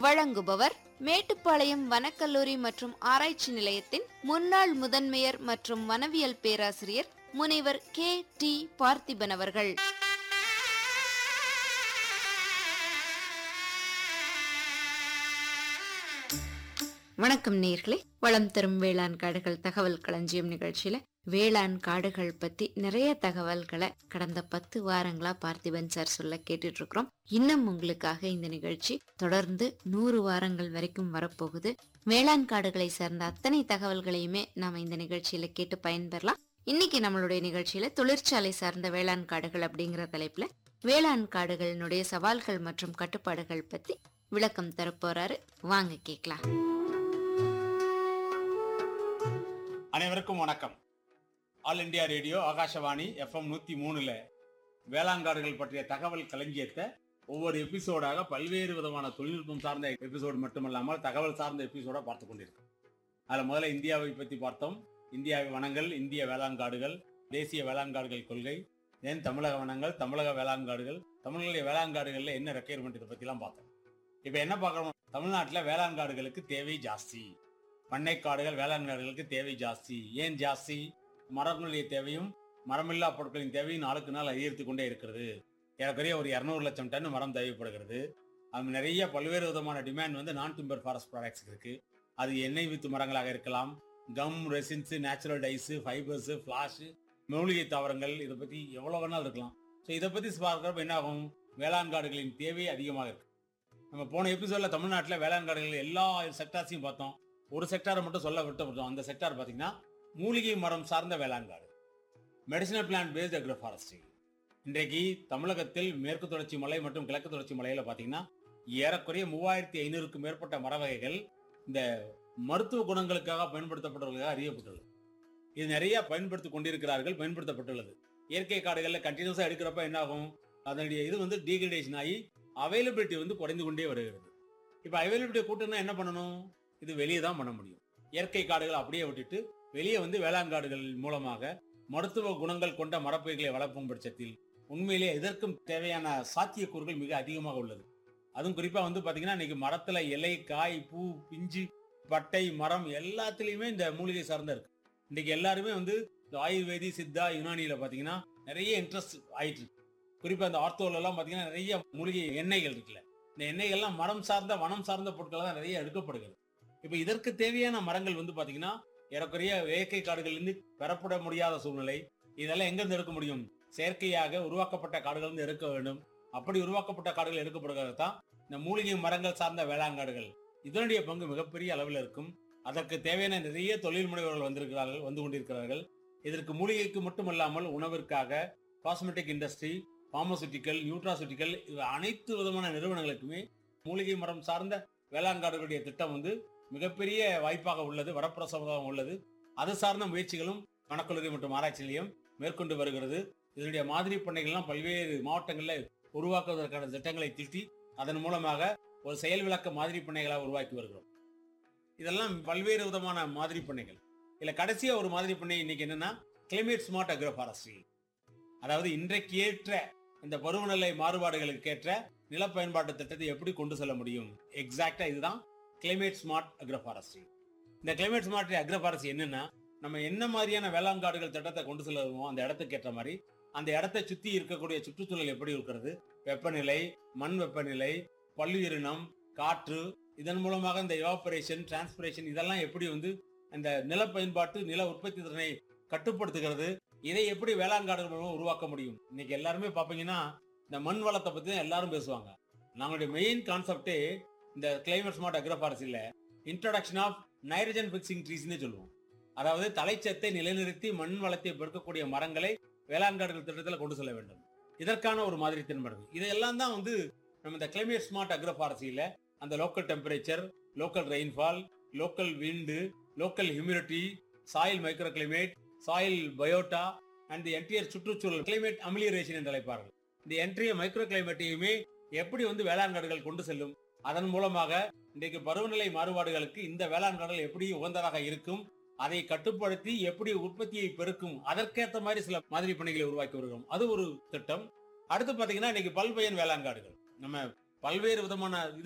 வழங்குபவர் மேட்டுப்பாளையம் வனக்கல்லூரி மற்றும் ஆராய்ச்சி நிலையத்தின் முன்னாள் முதன்மையர் மற்றும் வனவியல் பேராசிரியர் முனைவர் கே டி பார்த்திபன் அவர்கள் வணக்கம் நேர்களே வளம் தரும் வேளாண் காடுகள் தகவல் களஞ்சியம் நிகழ்ச்சியில வேளாண் காடுகள் பத்தி நிறைய தகவல்களை கடந்த பத்து வாரங்களா பார்த்திபன் சார் சொல்ல கேட்டுட்டு இருக்கிறோம் இன்னும் உங்களுக்காக இந்த நிகழ்ச்சி தொடர்ந்து நூறு வாரங்கள் வரைக்கும் வரப்போகுது வேளாண் காடுகளை சார்ந்த அத்தனை தகவல்களையுமே நாம இந்த நிகழ்ச்சியில கேட்டு பயன்பெறலாம் இன்னைக்கு நம்மளுடைய நிகழ்ச்சியில தொழிற்சாலை சார்ந்த வேளாண் காடுகள் அப்படிங்கிற தலைப்புல வேளாண் காடுகளினுடைய சவால்கள் மற்றும் கட்டுப்பாடுகள் பத்தி விளக்கம் தரப்போறாரு வாங்க கேக்கலாம் அனைவருக்கும் வணக்கம் all India radio Akashvani FM நூத்தி மூணுல வேளாண்காடுகள் பற்றிய தகவல் களஞ்சியத்தை ஒவ்வொரு எபிசோடாக பல்வேறு விதமான தொழில்நுட்பம் சார்ந்த எபிசோடு மட்டுமல்லாமல் தகவல் சார்ந்த எபிசோட பார்த்து கொண்டிருக்கோம் அதுல முதல்ல இந்தியாவை பத்தி பார்த்தோம் இந்திய வனங்கள் இந்திய வேளாண் காடுகள் தேசிய வேளாண் காடுகள் கொள்கை தென் தமிழக வனங்கள் தமிழக வேளாண் காடுகள் தமிழக வேளாண் காடுகள்ல என்ன ரெக்கையர்மெண்ட் இதை பத்திலாம் பார்த்தோம் இப்ப என்ன பார்க்கறோம் தமிழ்நாட்டுல வேளாண் காடுகளுக்கு தேவை ஜாஸ்தி பண்ணை காடுகள் வேளாண் காடுகளுக்கு தேவை ஜாஸ்தி ஏன் ஜாஸ்தி மரங்களுடைய தேவையும் மரமில்லா பொருட்களின் தேவையும் நாளுக்கு நாள் அதிகரித்து கொண்டே இருக்கிறது ஏறக்குறைய ஒரு இரநூறு லட்சம் டன் மரம் தேவைப்படுகிறது அது நிறைய பல்வேறு விதமான டிமாண்ட் வந்து நான் டிம்பர் ஃபாரஸ்ட் ப்ராடக்ட்ஸ் இருக்கு அது எண்ணெய் வித்து மரங்களாக இருக்கலாம் gum resins natural dyes fibres ஃபிளாஷ் மூலிகை தாவரங்கள் இதை பத்தி எவ்வளவு வேணாலும் இருக்கலாம் ஸோ இதை பத்தி பார்க்குறப்ப என்ன ஆகும் வேளாண் காடுகளின் தேவை அதிகமாக இருக்கு நம்ம போன எபிசோட்ல தமிழ்நாட்டில் வேளாண் காடுகள் எல்லா செக்டார்ஸையும் பார்த்தோம் ஒரு செக்டாரை மட்டும் சொல்ல விட்டுப்பட்டோம் அந்த செக்டார் பார்த்தீங்கன்னா மூலிகை மரம் சார்ந்த வேளாண் காடு medicinal plant based agro forestry இன்றைக்கு தமிழகத்தில் மேற்கு தொடர்ச்சி மலை மற்றும் கிழக்கு தொடர்ச்சி மலையில பார்த்தீங்கன்னா ஏறக்குறைய மூவாயிரத்தி ஐநூறுக்கும் மேற்பட்ட மர வகைகள் இந்த மருத்துவ குணங்களுக்காக பயன்படுத்தப்பட்டவர்களுக்காக அறியப்பட்டுள்ளது இது நிறைய பயன்படுத்தி கொண்டிருக்கிறார்கள் பயன்படுத்தப்பட்டுள்ளது இயற்கை காடுகளில் கண்டினியூஸாக எடுக்கிறப்ப என்ன ஆகும் அதனுடைய இது வந்து டீகிரடேஷன் ஆகி அவைலபிலிட்டி வந்து குறைந்து கொண்டே வருகிறது இப்போ அவைலபிலிட்டி கூட்டம்னா என்ன பண்ணணும் இது வெளியே தான் பண்ண முடியும் இயற்கை காடுகளை அப்படியே விட்டுட்டு வெளியே வந்து வேளாண் காடுகள் மூலமாக மருத்துவ குணங்கள் கொண்ட மரப்பயிர்களை வளர்க்கும் பட்சத்தில் உண்மையிலே இதற்கும் தேவையான சாத்தியக்கூறுகள் மிக அதிகமாக உள்ளது அதுவும் குறிப்பா வந்து பாத்தீங்கன்னா இன்னைக்கு மரத்துல இலை காய் பூ பிஞ்சு பட்டை மரம் எல்லாத்துலயுமே இந்த மூலிகை சார்ந்த இருக்கு இன்னைக்கு எல்லாருமே வந்து இந்த ஆயுர்வேதி சித்தா யுனானியில பாத்தீங்கன்னா நிறைய இன்ட்ரெஸ்ட் ஆயிட்டு இருக்கு குறிப்பா இந்த ஆர்த்தோல எல்லாம் பாத்தீங்கன்னா நிறைய மூலிகை எண்ணெய்கள் இருக்குல்ல இந்த எண்ணெய்கள்லாம் மரம் சார்ந்த வனம் சார்ந்த பொருட்கள் தான் நிறைய எடுக்கப்படுகிறது இப்ப இதற்கு தேவையான மரங்கள் வந்து பாத்தீங்கன்னா ஏறக்குறைய இயற்கை காடுகளிலிருந்து பெறப்பட முடியாத சூழ்நிலை இதெல்லாம் எங்கிருந்து எடுக்க முடியும் செயற்கையாக உருவாக்கப்பட்ட காடுகள் இருந்து எடுக்க வேண்டும் அப்படி உருவாக்கப்பட்ட காடுகள் எடுக்கப்படுகிறது தான் இந்த மூலிகை மரங்கள் சார்ந்த வேளாண் காடுகள் இதனுடைய பங்கு மிகப்பெரிய அளவில் இருக்கும் அதற்கு தேவையான நிறைய தொழில் முனைவர்கள் வந்திருக்கிறார்கள் வந்து கொண்டிருக்கிறார்கள் இதற்கு மூலிகைக்கு மட்டுமல்லாமல் உணவிற்காக காஸ்மெட்டிக் இண்டஸ்ட்ரி பார்மசூட்டிக்கல் நியூட்ராசூட்டிக்கல் இது அனைத்து விதமான நிறுவனங்களுக்குமே மூலிகை மரம் சார்ந்த வேளாண் காடுகளுடைய திட்டம் வந்து மிகப்பெரிய வாய்ப்பாக உள்ளது வரப்பிரசாதம் உள்ளது அது சார்ந்த முயற்சிகளும் வனக்கல்லூரி மற்றும் ஆராய்ச்சி நிலையம் மேற்கொண்டு வருகிறது இதனுடைய மாதிரி பண்ணைகள்லாம் பல்வேறு மாவட்டங்களில் உருவாக்குவதற்கான திட்டங்களை திட்டி அதன் மூலமாக ஒரு செயல் விளக்க மாதிரி பண்ணைகளாக உருவாக்கி வருகிறோம் இதெல்லாம் பல்வேறு விதமான மாதிரி பண்ணைகள் இதுல கடைசியா ஒரு மாதிரி பண்ணை இன்னைக்கு என்னன்னா கிளைமேட் ஸ்மார்ட் அக்ரோ ஃபாரஸ்ட்ரி அதாவது இன்றைக்கு ஏற்ற இந்த பருவநிலை மாறுபாடுகளுக்கு ஏற்ற நில பயன்பாட்டு திட்டத்தை எப்படி கொண்டு செல்ல முடியும் எக்ஸாக்டா இதுதான் கிளைமேட் ஸ்மார்ட் அக்ரோ ஃபாரஸ்ட்ரி இந்த கிளைமேட் ஸ்மார்ட் அக்ரோ ஃபாரஸ்ட்ரி என்னன்னா நம்ம என்ன மாதிரியான வேளாண் காடுகள் திட்டத்தை கொண்டு செல்லுவோம் அந்த இடத்துக்கு ஏற்ற மாதிரி அந்த இடத்தை சுத்தி இருக்கக்கூடிய சுற்றுச்சூழல் எப்படி இருக்கிறது வெப்பநிலை மண் வெப்பநிலை பல்லுயிரினம் காற்று இதன் மூலமாக இந்த எவாபரேஷன் டிரான்ஸ்பிரேஷன் இதெல்லாம் எப்படி வந்து அந்த நில பயன்பாட்டு நில உற்பத்தி திறனை கட்டுப்படுத்துகிறது இதை எப்படி வேளாண் காடுகள் மூலமா உருவாக்க முடியும் இன்னைக்கு எல்லாருமே பாப்பீங்கன்னா இந்த மண் வளத்தை பத்தி தான் எல்லாரும் பேசுவாங்க நம்மளுடைய மெயின் கான்செப்டே இந்த கிளைமேட் ஸ்மார்ட் அக்ரோபாரசில இன்ட்ரோடக்ஷன் ஆஃப் நைட்ரஜன் பிக்சிங் ட்ரீஸ்னே சொல்லுவோம் அதாவது தலைச்சத்தை நிலைநிறுத்தி மண் வளத்தை பெருக்கக்கூடிய மரங்களை வேளாண் காடுகள் திட்டத்தில் கொண்டு செல்ல வேண்டும் இதற்கான ஒரு மாதிரி தென்படுது இதெல்லாம் தான் வந்து நம்ம இந்த கிளைமேட் ஸ்மார்ட் அக்ரோபாரசியில அந்த local temperature local rainfall local wind local humidity soil micro climate soil biota and the entire சுற்றுச்சூழல் கிளைமேட் அமிலியரேஷன் என்று அழைப்பார்கள் இந்த என்ட்ரிய மைக்ரோ கிளைமேட்டையுமே எப்படி வந்து வேளாண் காடுகள் கொண்டு செல்லும் அதன் மூலமாக இன்றைக்கு பருவநிலை மாறுபாடுகளுக்கு இந்த வேளாண் காடுகள் எப்படி உகந்ததாக இருக்கும் அதை கட்டுப்படுத்தி எப்படி உற்பத்தியை பெருக்கும் அதற்கேற்ற மாதிரி சில மாதிரி பணிகளை உருவாக்கி வருகிறோம் அது ஒரு திட்டம் அடுத்து பாத்தீங்கன்னா இன்னைக்கு பல்பயன் வேளாண் காடுகள் நம்ம பல்வேறு விதமான